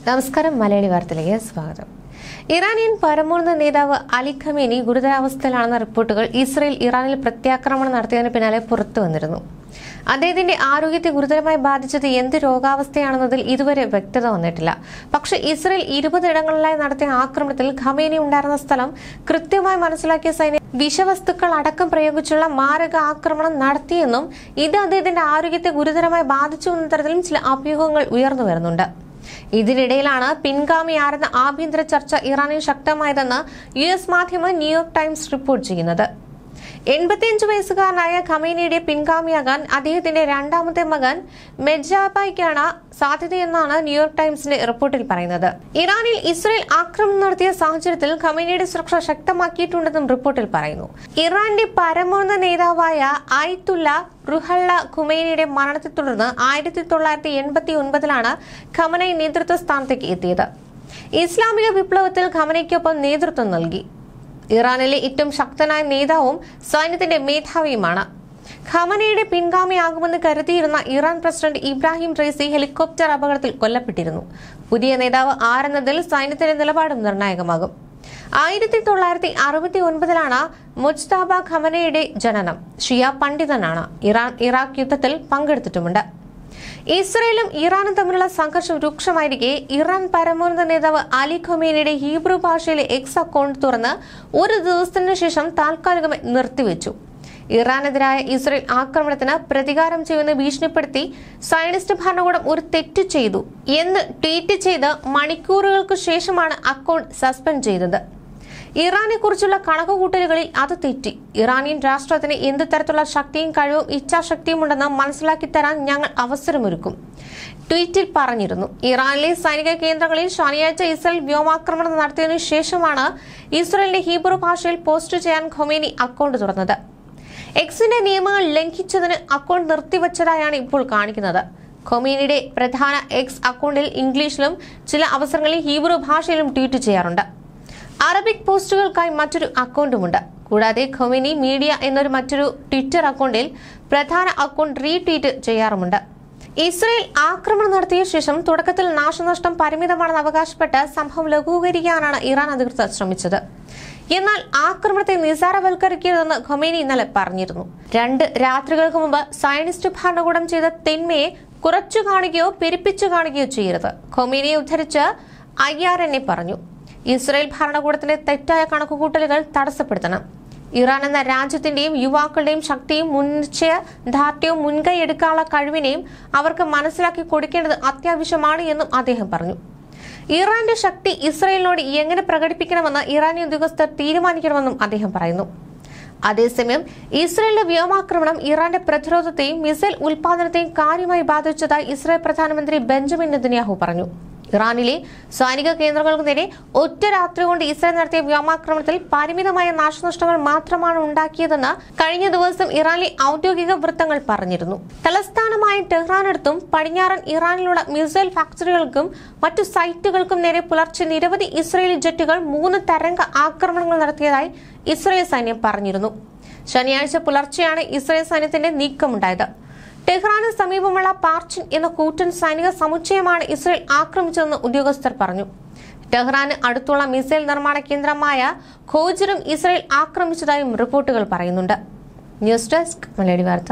നമസ്കാരം മലയാളി വാർത്തയിലേക്ക് സ്വാഗതം ഇറാനിയൻ പരമോന്നത നേതാവ് അലി ഖമേനി ഗുരുതരാവസ്ഥയിലാണെന്ന റിപ്പോർട്ടുകൾ ഇസ്രയേൽ ഇറാനിൽ പ്രത്യാക്രമണം നടത്തിയതിന് പിന്നാലെ പുറത്തു വന്നിരുന്നു അദ്ദേഹത്തിന്റെ ആരോഗ്യത്തെ ഗുരുതരമായി ബാധിച്ചത് എന്ത് രോഗാവസ്ഥയാണെന്നതിൽ ഇതുവരെ വ്യക്തത വന്നിട്ടില്ല പക്ഷേ ഇസ്രയേൽ ഇരുപതിടങ്ങളിലായി നടത്തിയ ആക്രമണത്തിൽ ഖമേനി ഉണ്ടായിരുന്ന സ്ഥലം കൃത്യമായി മനസ്സിലാക്കിയ സൈന്യം വിഷവസ്തുക്കൾ അടക്കം പ്രയോഗിച്ചുള്ള മാരക ആക്രമണം നടത്തിയെന്നും ഇത് അദ്ദേഹത്തിന്റെ ആരോഗ്യത്തെ ഗുരുതരമായി ബാധിച്ചു എന്ന തരത്തിലും ചില അഭ്യൂഹങ്ങൾ ഉയർന്നു വരുന്നുണ്ട് ഇതിനിടയിലാണ് പിൻഗാമിയാരെന്ന ആഭ്യന്തര ചർച്ച ഇറാനിൽ ശക്തമായതെന്ന് യു എസ് മാധ്യമം ന്യൂയോർക്ക് ടൈംസ് റിപ്പോർട്ട് ചെയ്യുന്നത് എൺപത്തിയഞ്ച് വയസ്സുകാരനായ ഖമേനിയുടെ പിൻഗാമിയാകാൻ അദ്ദേഹത്തിന്റെ രണ്ടാമത്തെ മകൻ മെജാബായ്ക്കാണ് സാധ്യതയെന്നാണ് ന്യൂയോർക്ക് ടൈംസിന്റെ റിപ്പോർട്ടിൽ പറയുന്നത് ഇറാനിൽ ഇസ്രയേൽ ആക്രമണം നടത്തിയ സാഹചര്യത്തിൽ ഖമേനിയുടെ സുരക്ഷ ശക്തമാക്കിയിട്ടുണ്ടെന്നും റിപ്പോർട്ടിൽ പറയുന്നു ഇറാന്റെ പരമോന്നത നേതാവായ ആയിത്തുല്ല റുഹള്ള ഖുമൈനിയുടെ മരണത്തെ തുടർന്ന് ആയിരത്തി തൊള്ളായിരത്തി എൺപത്തി ഒൻപതിലാണ് ഖമനൈ നേതൃത്വ സ്ഥാനത്തേക്ക് എത്തിയത് ഇസ്ലാമിക വിപ്ലവത്തിൽ ഖമനയ്ക്കൊപ്പം നേതൃത്വം നൽകി ഇറാനിലെ ഏറ്റവും ശക്തനായ നേതാവും സൈന്യത്തിന്റെ മേധാവിയുമാണ് ഖമനയുടെ പിൻഗാമിയാകുമെന്ന് കരുതിയിരുന്ന Iran president Ibrahim Raisi helicopter അപകടത്തിൽ കൊല്ലപ്പെട്ടിരുന്നു പുതിയ നേതാവ് ആരെന്നതിൽ സൈന്യത്തിന്റെ നിലപാടും നിർണായകമാകും ആയിരത്തി തൊള്ളായിരത്തി അറുപത്തി ഒൻപതിലാണ് മുജ്താബ ഖമനയുടെ ജനനം ഷിയ പണ്ഡിതനാണ് ഇറാൻ ഇറാഖ് യുദ്ധത്തിൽ പങ്കെടുത്തിട്ടുമുണ്ട് ഇസ്രയേലും ഇറാനും തമ്മിലുള്ള സംഘർഷം രൂക്ഷമായിരിക്കെ ഇറാൻ പരമോന്നത നേതാവ് അലി ഖൊമേനിയുടെ ഹീബ്രു ഭാഷയിലെ എക്സ് അക്കൗണ്ട് തുറന്ന് ഒരു ദിവസത്തിനു ശേഷം താൽക്കാലികമായി നിർത്തിവെച്ചു ഇറാനെതിരായ ഇസ്രയേൽ ആക്രമണത്തിന് പ്രതികാരം ചെയ്യുമെന്ന് ഭീഷണിപ്പെടുത്തി സയനിസ്റ്റ് ഭരണകൂടം ഒരു തെറ്റ് ചെയ്തു എന്ന് ട്വീറ്റ് ചെയ്ത് മണിക്കൂറുകൾക്ക് ശേഷമാണ് അക്കൗണ്ട് സസ്പെൻഡ് ചെയ്തത് ഇറാനെ കുറിച്ചുള്ള കണക്കുകൂട്ടലുകളിൽ അത് തെറ്റി ഇറാനിയൻ രാഷ്ട്രത്തിന് എന്ത് തരത്തിലുള്ള ശക്തിയും കഴിവും ഇച്ഛാശക്തിയും ഉണ്ടെന്ന് മനസ്സിലാക്കി തരാൻ ഞങ്ങൾ അവസരമൊരുക്കും ട്വീറ്റിൽ പറഞ്ഞിരുന്നു ഇറാനിലെ സൈനിക കേന്ദ്രങ്ങളിൽ ശനിയാഴ്ച ഇസ്രയേൽ വ്യോമാക്രമണം നടത്തിയതിനു ശേഷമാണ് ഇസ്രയേലിന്റെ ഹീബ്രു ഭാഷയിൽ പോസ്റ്റ് ചെയ്യാൻ ഖൊമേനി അക്കൗണ്ട് തുറന്നത് എക്സിന്റെ നിയമങ്ങൾ ലംഘിച്ചതിന് അക്കൗണ്ട് നിർത്തിവച്ചതായാണ് ഇപ്പോൾ കാണിക്കുന്നത് ഖൊമേനിയുടെ പ്രധാന എക്സ് അക്കൗണ്ടിൽ ഇംഗ്ലീഷിലും ചില അവസരങ്ങളിൽ ഹീബ്രു ഭാഷയിലും ട്വീറ്റ് ചെയ്യാറുണ്ട് അറബിക് പോസ്റ്റുകൾക്കായി മറ്റൊരു അക്കൗണ്ടുമുണ്ട് കൂടാതെ ഖൊമേനി മീഡിയ എന്നൊരു മറ്റൊരു ട്വിറ്റർ അക്കൗണ്ടിൽ പ്രധാന അക്കൗണ്ട് റീട്വീറ്റ് ചെയ്യാറുമുണ്ട് ഇസ്രയേൽ ആക്രമണം നടത്തിയ ശേഷം തുടക്കത്തിൽ നാശനഷ്ടം പരിമിതമാണെന്ന് അവകാശപ്പെട്ട് സംഭവം ലഘൂകരിക്കാനാണ് ഇറാൻ അധികൃതർ ശ്രമിച്ചത് എന്നാൽ ആക്രമണത്തെ നിസാരവൽക്കരിക്കരുതെന്ന് ഖൊമേനി ഇന്നലെ പറഞ്ഞിരുന്നു രണ്ട് രാത്രികൾക്ക് മുമ്പ് സയനിസ്റ്റ് ഭരണകൂടം ചെയ്ത തിന്മയെ കുറച്ചു കാണുകയോ പെരുപ്പിച്ചു കാണുകയോ ചെയ്യരുത് ഖൊമേനിയെ ഉദ്ധരിച്ച് ഐ ആർ എന്നെ പറഞ്ഞു ഇസ്രായേൽ ഭരണകൂടത്തിന്റെ തെറ്റായ കണക്കുകൂട്ടലുകൾ തടസ്സപ്പെടുത്തണം ഇറാൻ എന്ന രാജ്യത്തിന്റെയും യുവാക്കളുടെയും ശക്തിയും മുൻനിശ്ചയ ദാർഢ്യവും മുൻകൈ എടുക്കാനുള്ള കഴിവിനെയും അവർക്ക് മനസ്സിലാക്കി കൊടുക്കേണ്ടത് അത്യാവശ്യമാണ് എന്നും അദ്ദേഹം പറഞ്ഞു ഇറാന്റെ ശക്തി ഇസ്രയേലിനോട് എങ്ങനെ പ്രകടിപ്പിക്കണമെന്ന് ഇറാനി ഉദ്യോഗസ്ഥർ തീരുമാനിക്കണമെന്നും അദ്ദേഹം പറയുന്നു അതേസമയം ഇസ്രയേലിന്റെ വ്യോമാക്രമണം ഇറാന്റെ പ്രതിരോധത്തെയും മിസൈൽ ഉൽപാദനത്തെയും കാര്യമായി ബാധിച്ചതായി ഇസ്രായേൽ പ്രധാനമന്ത്രി ബെഞ്ചമിൻ നെതന്യാഹു പറഞ്ഞു ഇറാനിലെ സൈനിക കേന്ദ്രങ്ങൾക്ക് നേരെ ഒറ്റ രാത്രി കൊണ്ട് ഇസ്രായേൽ നടത്തിയ വ്യോമാക്രമണത്തിൽ പരിമിതമായ നാശനഷ്ടങ്ങൾ മാത്രമാണ് ഉണ്ടാക്കിയതെന്ന് കഴിഞ്ഞ ദിവസം ഇറാനിലെ ഔദ്യോഗിക വൃത്തങ്ങൾ പറഞ്ഞിരുന്നു തലസ്ഥാനമായ ടെഹ്റാനടുത്തും പടിഞ്ഞാറൻ ഇറാനിലുള്ള മിസൈൽ ഫാക്ടറികൾക്കും മറ്റു സൈറ്റുകൾക്കും നേരെ പുലർച്ചെ നിരവധി ഇസ്രയേലി ജെറ്റുകൾ മൂന്ന് തരംഗ ആക്രമണങ്ങൾ നടത്തിയതായി ഇസ്രയേൽ സൈന്യം പറഞ്ഞിരുന്നു ശനിയാഴ്ച പുലർച്ചെയാണ് ഇസ്രയേൽ സൈന്യത്തിന്റെ നീക്കമുണ്ടായത് ടെഹ്റാന് സമീപമുള്ള പാർച്ചിൻ എന്ന കൂറ്റൻ സൈനിക സമുച്ചയമാണ് ഇസ്രയേൽ ആക്രമിച്ചതെന്ന് ഉദ്യോഗസ്ഥർ പറഞ്ഞു ടെഹ്റാന് അടുത്തുള്ള മിസൈൽ നിർമ്മാണ കേന്ദ്രമായ ഖോജറും ഇസ്രയേൽ ആക്രമിച്ചതായും റിപ്പോർട്ടുകൾ പറയുന്നുണ്ട് ന്യൂസ് ഡെസ്ക് മലയാളി വാർത്ത